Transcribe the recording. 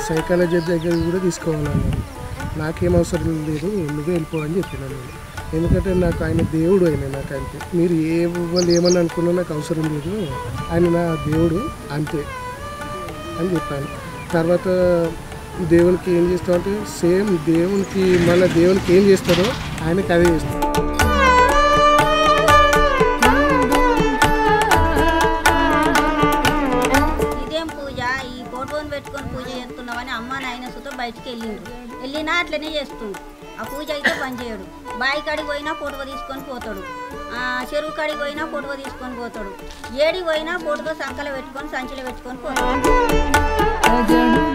psychology దగ్గర కూడా తీసుకోవాలన్నారు నాకేం అవసరం లేదు నువ్వే వెళ్ళిపో అని చెప్పిన నేను ఎందుకంటే నాకు ఆయన దేవుడు ఆయన నాకు అంతే మీరు ఏ వాళ్ళు ఏమని అనుకున్నా నాకు అవసరం లేదు ఆయన నా దేవుడు అంతే అని చెప్పాను తర్వాత దేవునికి ఏం చేస్తావు అంటే సేమ్ దేవునికి మళ్ళీ దేవునికి ఏం చేస్తారో ఆయనకి అదే చేస్తారు ఇదేం పూజ ఈ ఫోటోని పెట్టుకొని పూజ చేస్తున్నామని అమ్మ నాయన సుతో బయటికి వెళ్ళిండ్రు వెళ్ళినా అట్లనే చేస్తుండు ఆ పూజ అయితే పని చేయడు బావి కాడికి పోయినా ఫోటో తీసుకొని పోతాడు ఆ, చెరువు కాడికి పోయినా ఫోటో తీసుకొని పోతాడు ఏడికి పోయినా ఫోటో సంకలో పెట్టుకొని సంచిలో పెట్టుకొని పోతాడు అజడు